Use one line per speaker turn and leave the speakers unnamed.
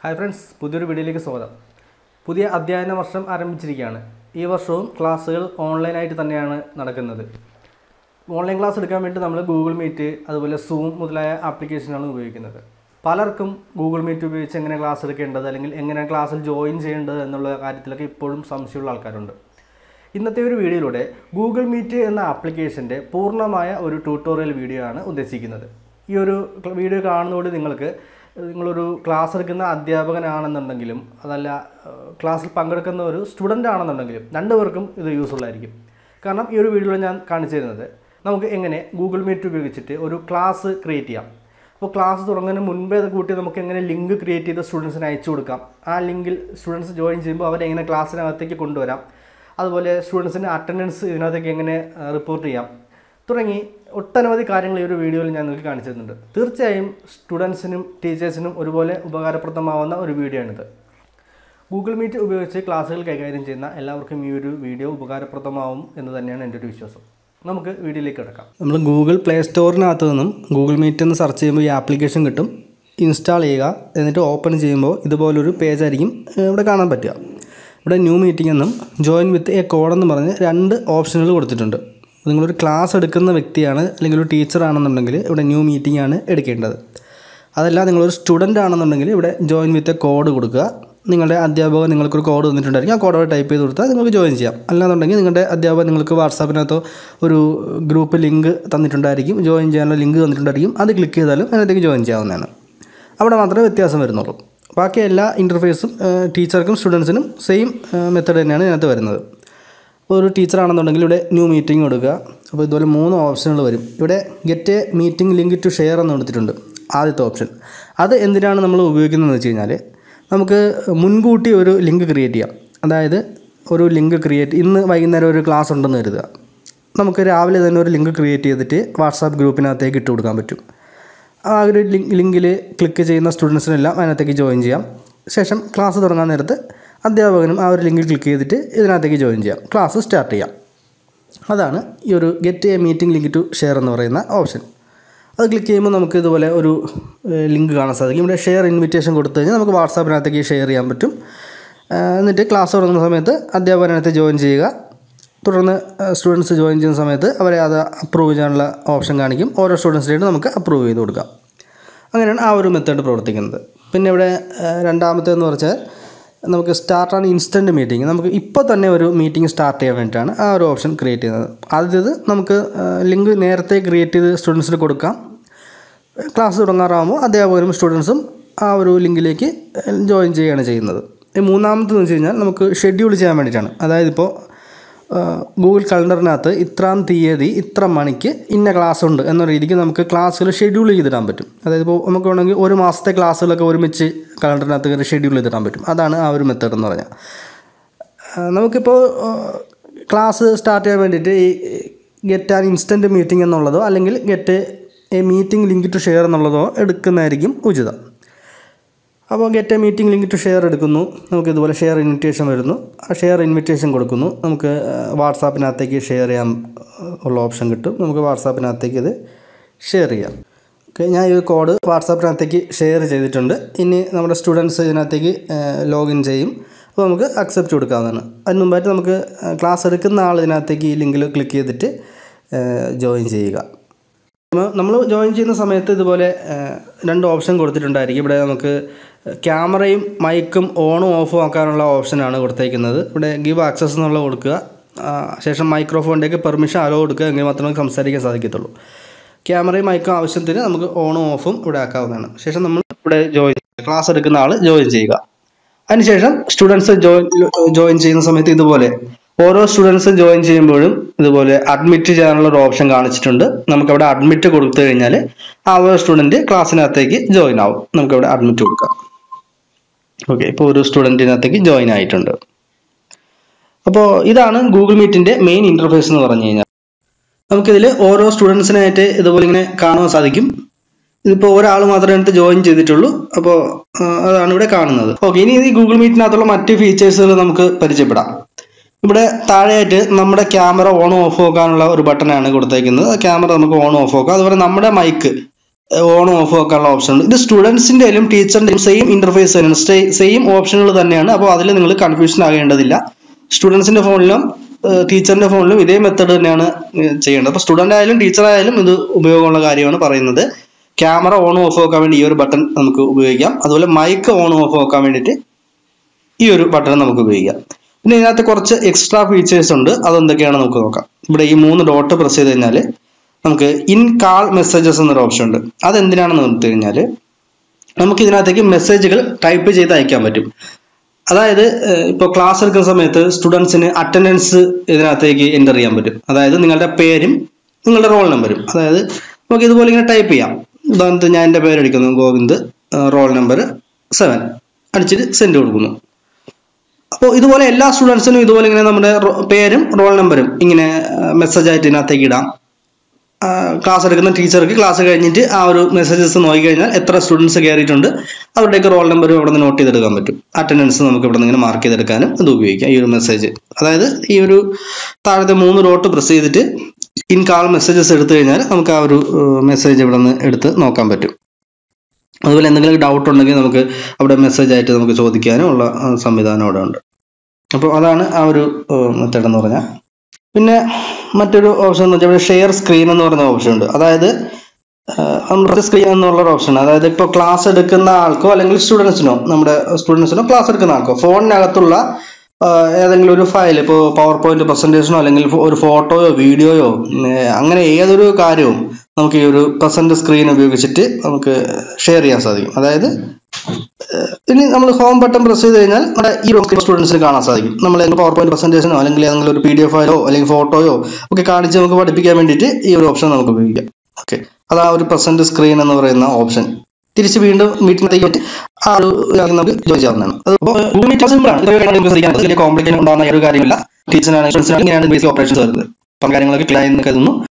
hi friends പുതിയൊരു വീഡിയോയിലേക്ക് സ്വാഗതം പുതിയ അധ്യയന വർഷം ആരംഭിച്ചിരിക്കുകയാണ് ഈ വർഷവും ക്ലാസ്സുകൾ ഓൺലൈനായിട്ട് തന്നെയാണ് നടക്കുന്നത് ഓൺലൈൻ ക്ലാസ് എടുക്കാൻ വേണ്ടി നമ്മൾ ഗൂഗിൾ മീറ്റ് അതുപോലെ സൂം മുതലായ ആപ്ലിക്കേഷനാണ് ഉപയോഗിക്കുന്നത് പലർക്കും ഗൂഗിൾ മീറ്റ് ഉപയോഗിച്ച് എങ്ങനെ ക്ലാസ് എടുക്കേണ്ടത് അല്ലെങ്കിൽ എങ്ങനെ ക്ലാസ്സിൽ ജോയിൻ ചെയ്യേണ്ടത് എന്നുള്ള കാര്യത്തിലൊക്കെ ഇപ്പോഴും സംശയമുള്ള ആൾക്കാരുണ്ട് ഇന്നത്തെ ഒരു വീഡിയോയിലൂടെ ഗൂഗിൾ മീറ്റ് എന്ന ആപ്ലിക്കേഷൻ്റെ പൂർണ്ണമായ ഒരു ട്യൂട്ടോറിയൽ വീഡിയോ ആണ് ഉദ്ദേശിക്കുന്നത് ഈ ഒരു ക്ല- വീഡിയോ കാണുന്നതോടെ നിങ്ങൾക്ക് നിങ്ങളൊരു ക്ലാസ് എടുക്കുന്ന അധ്യാപകനാണെന്നുണ്ടെങ്കിലും അതല്ല ഏഹ്, ക്ലാസ്സിൽ പങ്കെടുക്കുന്ന ഒരു സ്റ്റുഡൻ്റ് ആണെന്നുണ്ടെങ്കിലും രണ്ടുപേർക്കും ഇത് യൂസ്ഫുൾ ആയിരിക്കും കാരണം ഈ ഒരു വീഡിയോയിൽ ഞാൻ കാണിച്ചു തരുന്നത് നമുക്ക് എങ്ങനെ ഗൂഗിൾ മീറ്റ് ഉപയോഗിച്ചിട്ട് ഒരു ക്ലാസ് ക്രിയേറ്റ് ചെയ്യാം അപ്പോൾ ക്ലാസ് തുടങ്ങുന്നതിന് മുൻപേ അത് കൂട്ടി നമുക്ക് എങ്ങനെ ലിങ്ക് ക്രിയേറ്റ് ചെയ്ത് സ്റ്റുഡൻസിന് അയച്ചു കൊടുക്കാം ആ ലിങ്കിൽ സ്റ്റുഡൻസ് ജോയിൻ ചെയ്യുമ്പോൾ അവരെ എങ്ങനെ ക്ലാസ്സിനകത്തേക്ക് കൊണ്ടുവരാം അതുപോലെ സ്റ്റുഡൻസിൻ്റെ അറ്റൻഡൻസ് ഇതിനകത്തേക്ക് എങ്ങനെ റിപ്പോർട്ട് ചെയ്യാം തുടങ്ങി ഒട്ടനവധി കാര്യങ്ങൾ ഈ ഒരു വീഡിയോയിൽ ഞാൻ നിങ്ങൾക്ക് കാണിച്ചു തരുന്നുണ്ട് തീർച്ചയായും സ്റ്റുഡൻസിനും ടീച്ചേഴ്സിനും ഒരുപോലെ ഉപകാരപ്രദമാവുന്ന ഒരു വീഡിയോ ആണിത് ഗൂഗിൾ മീറ്റ് ഉപയോഗിച്ച് ക്ലാസ്സുകൾ കൈകാര്യം ചെയ്യുന്ന എല്ലാവർക്കും ഈ ഒരു വീഡിയോ ഉപകാരപ്രദമാവും എന്ന് തന്നെയാണ് എൻ്റെ ഒരു വിശ്വാസം നമുക്ക് വീഡിയോയിലേക്ക് കിടക്കാം നമ്മൾ ഗൂഗിൾ പ്ലേ സ്റ്റോറിനകത്ത് നിന്നും ഗൂഗിൾ മീറ്റ് എന്ന് സെർച്ച് ചെയ്യുമ്പോൾ ഈ ആപ്ലിക്കേഷൻ കിട്ടും ഇൻസ്റ്റാൾ ചെയ്യുക എന്നിട്ട് ഓപ്പൺ ചെയ്യുമ്പോൾ ഇതുപോലൊരു പേജ് ആയിരിക്കും ഏഹ്, ഇവിടെ കാണാൻ പറ്റുക ഇവിടെ ന്യൂ മീറ്റിംഗ് എന്നും ജോയിൻ വിത്ത് എ കോഡ് എന്ന് പറഞ്ഞ് രണ്ട് ഓപ്ഷനുകൾ കൊടുത്തിട്ടുണ്ട് നിങ്ങളൊരു ക്ലാസ് എടുക്കുന്ന വ്യക്തിയാണ് അല്ലെങ്കിൽ ഒരു ടീച്ചർ ആണെന്നുണ്ടെങ്കിൽ ഇവിടെ ന്യൂ മീറ്റിംഗ് ആണ് എടുക്കേണ്ടത് അതല്ല നിങ്ങളൊരു സ്റ്റുഡൻ്റ് ആണെന്നുണ്ടെങ്കിൽ ഇവിടെ ജോയിൻ വിത്ത് എ കോഡ് കൊടുക്കുക നിങ്ങളുടെ അധ്യാപകൻ നിങ്ങൾക്കൊരു കോഡ് തന്നിട്ടുണ്ടായിരിക്കും ആ കോഡ് ടൈപ്പ് ചെയ്ത് കൊടുത്താൽ നിങ്ങൾക്ക് ജോയിൻ ചെയ്യാം അല്ലാന്നുണ്ടെങ്കിൽ നിങ്ങളുടെ അധ്യാപകൻ നിങ്ങൾക്ക് വാട്സാപ്പിനകത്തോ ഒരു ഗ്രൂപ്പ് ലിങ്ക് തന്നിട്ടുണ്ടായിരിക്കും ജോയിൻ ചെയ്യാനുള്ള ലിങ്ക് തന്നിട്ടുണ്ടായിരിക്കും അത് ക്ലിക്ക് ചെയ്താലും അതിനകത്തേക്ക് ജോയിൻ ചെയ്യാവുന്നതാണ് അവിടെ മാത്രമേ വ്യത്യാസം വരുന്നുള്ളൂ ബാക്കി എല്ലാ ഇൻ്റർഫേസും ടീച്ചർക്കും സ്റ്റുഡൻസിനും സെയിം മെത്തേഡ് തന്നെയാണ് ഇതിനകത്ത് വരുന്നത് ഇപ്പോൾ ഒരു ടീച്ചറാണെന്നുണ്ടെങ്കിൽ ഇവിടെ ന്യൂ മീറ്റിംഗ് കൊടുക്കുക അപ്പോൾ ഇതുപോലെ മൂന്ന് ഓപ്ഷനുകൾ വരും ഇവിടെ get a meeting link to share എന്ന് കൊടുത്തിട്ടുണ്ട് ആദ്യത്തെ ഓപ്ഷൻ അത് എന്തിനാണ് നമ്മൾ ഉപയോഗിക്കുന്നതെന്ന് വെച്ച് കഴിഞ്ഞാൽ നമുക്ക് മുൻകൂട്ടി ഒരു ലിങ്ക് ക്രിയേറ്റ് ചെയ്യാം അതായത് ഒരു ലിങ്ക് ക്രിയേറ്റ് ഇന്ന് വൈകുന്നേരം ഒരു ക്ലാസ് ഉണ്ടെന്ന് കരുതുക നമുക്ക് രാവിലെ തന്നെ ഒരു ലിങ്ക് ക്രിയേറ്റ് ചെയ്തിട്ട് വാട്സാപ്പ് ഗ്രൂപ്പിനകത്തേക്ക് ഇട്ട് കൊടുക്കാൻ പറ്റും ആ ഒരു ലിങ്ക് ലിങ്കിൽ ക്ലിക്ക് ചെയ്യുന്ന സ്റ്റുഡൻസിനെല്ലാം അതിനകത്തേക്ക് ജോയിൻ ചെയ്യാം ശേഷം ക്ലാസ് തുടങ്ങാൻ നേരത്ത് അധ്യാപകനും ആ ഒരു ലിങ്കിൽ ക്ലിക്ക് ചെയ്തിട്ട് ഇതിനകത്തേക്ക് ജോയിൻ ചെയ്യാം ക്ലാസ് സ്റ്റാർട്ട് ചെയ്യാം അതാണ് ഈ ഒരു get a meeting link to share എന്ന് പറയുന്ന ഓപ്ഷൻ അത് ക്ലിക്ക് ചെയ്യുമ്പോൾ നമുക്ക് ഇതുപോലെ ഒരു ലിങ്ക് കാണാൻ സാധിക്കും ഇവിടെ ഷെയർ ഇൻവിറ്റേഷൻ കൊടുത്തു കഴിഞ്ഞാൽ നമുക്ക് വാട്സാപ്പിനകത്തേക്ക് ഷെയർ ചെയ്യാൻ പറ്റും ആ, എന്നിട്ട് ക്ലാസ് തുടങ്ങുന്ന സമയത്ത് അധ്യാപകനകത്ത് ജോയിൻ ചെയ്യുക തുടർന്ന് സ്റ്റുഡൻസ് ജോയിൻ ചെയ്യുന്ന സമയത്ത് അവരെ അത് അപ്രൂവ് ചെയ്യാനുള്ള ഓപ്ഷൻ കാണിക്കും ഓരോ സ്റ്റുഡൻസിനായിട്ട് നമുക്ക് അപ്രൂവ് ചെയ്ത് കൊടുക്കാം അങ്ങനെയാണ് ആ ഒരു മെത്തേഡ് പ്രവർത്തിക്കുന്നത് പിന്നെ ഇവിടെ രണ്ടാമത്തേന്ന് പറഞ്ഞാൽ നമുക്ക് സ്റ്റാർട്ട് ആണ് ഇൻസ്റ്റൻറ്റ് മീറ്റിംഗ് നമുക്ക് ഇപ്പോൾ തന്നെ ഒരു മീറ്റിംഗ് സ്റ്റാർട്ട് ചെയ്യാൻ വേണ്ടിയിട്ടാണ് ആ ഒരു ഓപ്ഷൻ ക്രിയേറ്റ് ചെയ്യുന്നത് ആദ്യത്തേത് നമുക്ക് ലിങ്ക് നേരത്തെ ക്രിയേറ്റ് ചെയ്ത് സ്റ്റുഡൻസിന് കൊടുക്കാം ക്ലാസ് തുടങ്ങാറാകുമ്പോൾ അധ്യാപകരും സ്റ്റുഡൻസും ആ ഒരു ലിങ്കിലേക്ക് ജോയിൻ ചെയ്യുകയാണ് ചെയ്യുന്നത് ഈ മൂന്നാമത്തെന്ന് വെച്ച് കഴിഞ്ഞാൽ നമുക്ക് ഷെഡ്യൂൾ ചെയ്യാൻ വേണ്ടിയിട്ടാണ് അതായത് ഇപ്പോൾ ഗൂഗിൾ കലണ്ടറിനകത്ത് ഇത്രാം തീയതി ഇത്ര മണിക്ക് ഇന്ന ക്ലാസ് ഉണ്ട് എന്ന രീതിക്ക് നമുക്ക് ക്ലാസ്സുകൾ ഷെഡ്യൂൾ ചെയ്തിടാൻ പറ്റും അതായത് ഇപ്പോൾ നമുക്ക് വേണമെങ്കിൽ ഒരു മാസത്തെ ക്ലാസ്സുകളൊക്കെ ഒരുമിച്ച് കലണ്ടറിനകത്ത് കയറി ഷെഡ്യൂൾ ചെയ്തിടാൻ പറ്റും അതാണ് ആ ഒരു മെത്തേഡ് എന്ന് പറഞ്ഞാൽ ആ, നമുക്കിപ്പോൾ ആ, ക്ലാസ് സ്റ്റാർട്ട് ചെയ്യാൻ വേണ്ടിയിട്ട് ഈ ഗെറ്റ് ആൻ ഇൻസ്റ്റൻറ്റ് മീറ്റിംഗ് എന്നുള്ളതോ അല്ലെങ്കിൽ get a meeting link to share എന്നുള്ളതോ എടുക്കുന്നതായിരിക്കും ഉചിതം അപ്പോൾ get a meeting link to share എടുക്കുന്നു നമുക്ക് ഇതുപോലെ ഷെയർ ഇൻവിറ്റേഷൻ വരുന്നു ആ ഷെയർ ഇൻവിറ്റേഷൻ കൊടുക്കുന്നു നമുക്ക് വാട്സാപ്പിനകത്തേക്ക് ഷെയർ ചെയ്യാൻ ആ, ഉള്ള ഓപ്ഷൻ കിട്ടും നമുക്ക് വാട്സാപ്പിനകത്തേക്ക് ഇത് ഷെയർ ചെയ്യാം ഓക്കെ ഞാൻ ഈ കോഡ് വാട്സാപ്പിനകത്തേക്ക് ഷെയർ ചെയ്തിട്ടുണ്ട് ഇനി നമ്മുടെ സ്റ്റുഡൻസ് ഇതിനകത്തേക്ക് ലോഗിൻ ചെയ്യും അപ്പോൾ നമുക്ക് അക്സെപ്റ്റ് കൊടുക്കാവുന്നതാണ് അതിന് മുമ്പായിട്ട് നമുക്ക് ക്ലാസ് എടുക്കുന്ന ആൾ ഇതിനകത്തേക്ക് ഈ ലിങ്കിൽ ക്ലിക്ക് ചെയ്തിട്ട് ജോയിൻ ചെയ്യുക നമ്മൾ ജോയിൻ ചെയ്യുന്ന സമയത്ത് ഇതുപോലെ ഏഹ്, രണ്ട് ഓപ്ഷൻ കൊടുത്തിട്ടുണ്ടായിരിക്കും ഇവിടെ നമുക്ക് ക്യാമറയും മൈക്കും ഓണും ഓഫും ആക്കാനുള്ള ഓപ്ഷനാണ് കൊടുത്തേക്കുന്നത് ഇവിടെ ഗിവ് ആക്സസ് എന്നുള്ള കൊടുക്കുക ആ, ശേഷം മൈക്രോഫോണിലേക്ക് പെർമിഷൻ അലോ കൊടുക്കുക എങ്കിൽ മാത്രമേ സംസാരിക്കാൻ സാധിക്കത്തുള്ളൂ ക്യാമറയും മൈക്കും ആവശ്യത്തിന് നമുക്ക് ഓണും ഓഫും ഇവിടെ ആക്കാവുന്നതാണ് ശേഷം നമ്മൾ ഇവിടെ ജോയിൻ ക്ലാസ് എടുക്കുന്ന ആൾ ജോയിൻ ചെയ്യുക അതിനുശേഷം സ്റ്റുഡൻസ് ജോയിൻ ജോയിൻ ചെയ്യുന്ന സമയത്ത് ഇതുപോലെ ഓരോ സ്റ്റുഡൻസും ജോയിൻ ചെയ്യുമ്പോഴും ഇതുപോലെ അഡ്മിറ്റ് ചെയ്യാനുള്ള ഒരു ഓപ്ഷൻ കാണിച്ചിട്ടുണ്ട് നമുക്ക് അവിടെ അഡ്മിറ്റ് കൊടുത്തു കഴിഞ്ഞാൽ ആ ഒരു സ്റ്റുഡൻറ്റ് ക്ലാസ്സിനകത്തേക്ക് ജോയിൻ ആവും നമുക്ക് അവിടെ അഡ്മിറ്റ് കൊടുക്കാം ഓക്കെ ഇപ്പോൾ ഒരു സ്റ്റുഡൻറ്റിനകത്തേക്ക് ജോയിൻ ആയിട്ടുണ്ട് അപ്പോൾ ഇതാണ് ഗൂഗിൾ മീറ്റിന്റെ മെയിൻ ഇന്റർഫേസ് എന്ന് പറഞ്ഞു കഴിഞ്ഞാൽ നമുക്കിതിൽ ഓരോ സ്റ്റുഡൻസിനായിട്ട് ഇതുപോലെ ഇങ്ങനെ കാണാൻ സാധിക്കും ഇതിപ്പോൾ ഒരാൾ മാത്രമേ അടുത്ത് ജോയിൻ ചെയ്തിട്ടുള്ളൂ അപ്പോൾ അതാണ് ഇവിടെ കാണുന്നത് ഓക്കെ ഇനി ഈ ഗൂഗിൾ മീറ്റിനകത്തുള്ള മറ്റ് ഫീച്ചേഴ്സുകൾ നമുക്ക് പരിചയപ്പെടാം ഇവിടെ താഴെയായിട്ട് നമ്മുടെ ക്യാമറ ഓൺ ഓഫ് ആക്കാനുള്ള ഒരു ബട്ടണാണ് കൊടുത്തേക്കുന്നത് ക്യാമറ നമുക്ക് ഓൺ ഓഫ് ആക്കാം അതുപോലെ നമ്മുടെ മൈക്ക്
ഓൺ ഓഫ് ആക്കാനുള്ള ഓപ്ഷൻ ഉണ്ട് ഇത് സ്റ്റുഡൻസിൻ്റെയും ടീച്ചറിൻ്റെയും സെയിം ഇന്റർഫേസ് തന്നെയാണ് സെയിം ഓപ്ഷനുകൾ തന്നെയാണ് അപ്പോൾ അതിൽ നിങ്ങൾ കൺഫ്യൂഷൻ ആകേണ്ടതില്ല സ്റ്റുഡൻസിന്റെ ഫോണിലും ടീച്ചറിന്റെ ഫോണിലും ഇതേ മെത്തഡ് തന്നെയാണ് ഏഹ് ചെയ്യേണ്ടത് അപ്പോൾ സ്റ്റുഡൻ്റ് ആയാലും ടീച്ചർ ആയാലും ഇത് ഉപയോഗമുള്ള കാര്യമാണ് പറയുന്നത് ക്യാമറ ഓൺ ഓഫ് ആക്കാൻ വേണ്ടി ഈ ഒരു ബട്ടൺ നമുക്ക് ഉപയോഗിക്കാം അതുപോലെ മൈക്ക് ഓൺ ഓഫ് ആക്കാൻ വേണ്ടിയിട്ട് ഈ ഒരു ബട്ടൺ നമുക്ക് ഉപയോഗിക്കാം പിന്നെ ഇതിനകത്ത് കുറച്ച് എക്സ്ട്രാ ഫീച്ചേഴ്സ് ഉണ്ട് അതെന്തൊക്കെയാണ് നമുക്ക് നോക്കാം ഇവിടെ ഈ മൂന്ന് ഡോട്ട് പ്രസ് ചെയ്ത് കഴിഞ്ഞാൽ നമുക്ക് ഇൻ കാൾ മെസ്സേജസ് എന്നൊരു ഓപ്ഷൻ ഉണ്ട് അതെന്തിനാണെന്ന് എടുത്തു കഴിഞ്ഞാൽ നമുക്ക് ഇതിനകത്തേക്ക് മെസ്സേജുകൾ ടൈപ്പ് ചെയ്ത് അയക്കാൻ പറ്റും അതായത് ഇപ്പോൾ ക്ലാസ് എടുക്കുന്ന സമയത്ത് സ്റ്റുഡൻസിന് അറ്റൻഡൻസ് ഇതിനകത്തേക്ക് എൻ്റർ ചെയ്യാൻ പറ്റും അതായത് നിങ്ങളുടെ പേരും നിങ്ങളുടെ റോൾ നമ്പരും അതായത് നമുക്ക് ഇതുപോലെ ഇങ്ങനെ ടൈപ്പ് ചെയ്യാം ഉദാഹരണത്തിന് ഞാൻ എൻ്റെ പേര് അടിക്കുന്നു ഗോവിന്ദ് റോൾ നമ്പർ സെവൻ അടിച്ചിട്ട് സെൻഡ് കൊടുക്കുന്നു അപ്പോൾ ഇതുപോലെ എല്ലാ സ്റ്റുഡൻസിനും ഇതുപോലെ ഇങ്ങനെ നമ്മുടെ റോ- പേരും റോൾ നമ്പരും ഇങ്ങനെ മെസ്സേജ് ആയിട്ട് ഇതിനകത്തേക്ക് ഇടാം ക്ലാസ് എടുക്കുന്ന ടീച്ചർക്ക് ക്ലാസ് കഴിഞ്ഞിട്ട് ആ ഒരു മെസ്സേജസ് നോക്കിക്കഴിഞ്ഞാൽ എത്ര സ്റ്റുഡൻസ് കയറിയിട്ടുണ്ട് അവരുടെയൊക്കെ റോൾ നമ്പർ ഇവിടെ നിന്ന് നോട്ട് ചെയ്തെടുക്കാൻ പറ്റും അറ്റൻഡൻസ് നമുക്ക് ഇവിടെ നിന്ന് ഇങ്ങനെ മാർക്ക് ചെയ്തെടുക്കാനും ഇത് ഉപയോഗിക്കാം ഈ ഒരു മെസ്സേജ് അതായത് ഈ ഒരു താഴത്തെ മൂന്ന് ഡോട്ട് പ്രസ് ചെയ്തിട്ട് ഇൻ കാൾ മെസ്സേജസ് എടുത്തു കഴിഞ്ഞാൽ നമുക്ക് ആ ഒരു മെസ്സേജ് ഇവിടെ നിന്ന് എടുത്ത് നോക്കാൻ പറ്റും അതുപോലെ എന്തെങ്കിലും ഡൗട്ട് ഉണ്ടെങ്കിൽ നമുക്ക് അവിടെ മെസ്സേജ് ആയിട്ട് നമുക്ക് ചോദിക്കാനും ഉള്ള ആ, സംവിധാനം അവിടെ ഉണ്ട് അപ്പോൾ അതാണ് ആ ഒരു മെത്തേഡ് എന്ന് പറഞ്ഞാൽ പിന്നെ മറ്റൊരു ഓപ്ഷൻ എന്ന് വെച്ചാൽ ഷെയർ സ്ക്രീൻ എന്ന് പറയുന്ന ഓപ്ഷൻ ഉണ്ട് അതായത് നമ്മൾ സ്ക്രീൻ എന്നുള്ള ഒരു ഓപ്ഷൻ അതായത് ഇപ്പോൾ ക്ലാസ് എടുക്കുന്ന ആൾക്കോ അല്ലെങ്കിൽ സ്റ്റുഡൻസിനോ നമ്മുടെ സ്റ്റുഡൻസിനോ ക്ലാസ് എടുക്കുന്ന ആൾക്കോ ഫോണിനകത്തുള്ള ആ, ഏതെങ്കിലും ഒരു ഫയൽ ഇപ്പോൾ പവർ പോയിന്റ് പ്രസന്റേഷനോ അല്ലെങ്കിൽ ഒരു ഫോട്ടോയോ വീഡിയോയോ അങ്ങനെ ഏതൊരു കാര്യവും നമുക്ക് ഈ ഒരു പ്രസന്റ് സ്ക്രീൻ ഉപയോഗിച്ചിട്ട് നമുക്ക് ഷെയർ ചെയ്യാൻ സാധിക്കും അതായത് ഏഹ് ഇനി നമ്മൾ ഹോം ബട്ടൺ പ്രസ് ചെയ്ത് കഴിഞ്ഞാൽ നമ്മുടെ ഈ സ്റ്റുഡൻസിന് കാണാൻ സാധിക്കും നമ്മൾ പവർ പോയിന്റ് പ്രസന്റേഷനോ അല്ലെങ്കിൽ ഏതെങ്കിലും ഒരു പി ഡി എഫ് ഫയലോ അല്ലെങ്കിൽ ഫോട്ടോയോ ഒക്കെ കാണിച്ച് നമുക്ക് പഠിപ്പിക്കാൻ വേണ്ടിയിട്ട് ഈ ഒരു ഓപ്ഷൻ നമുക്ക് ഉപയോഗിക്കാം ഓക്കെ അത് ആ ഒരു പ്രസന്റ് സ്ക്രീൻ എന്ന് പറയുന്ന ഓപ്ഷൻ തിരിച്ച് വീണ്ടും മീറ്റിംഗിലേക്ക് പറ്റി ആ ഒരു കാര്യം നമുക്ക് ജോയിൻ ചെയ്യാവുന്നതാണ് അതിപ്പോൾ ഗൂഗിൾ മീറ്റ് സിമ്പിൾ ആണ് ഇത്രയും കാര്യങ്ങൾ നിങ്ങൾക്ക് ശ്രദ്ധിക്കാൻ വലിയ കോംപ്ലിക്കേഷൻ ഉണ്ടാകുന്ന ഒരു കാര്യമില്ല ടീച്ചറിനാണെങ്കിൽ സ്റ്റുഡൻസിനാണെങ്കിൽ ഇങ്ങനെയാണ് ബേസിക് ഓപ്പറേഷൻസ് വരുന്നത് അപ്പം കാര്യങ്ങളൊക്കെ ക്ലിയർ എന്ന് കരുതുന്നു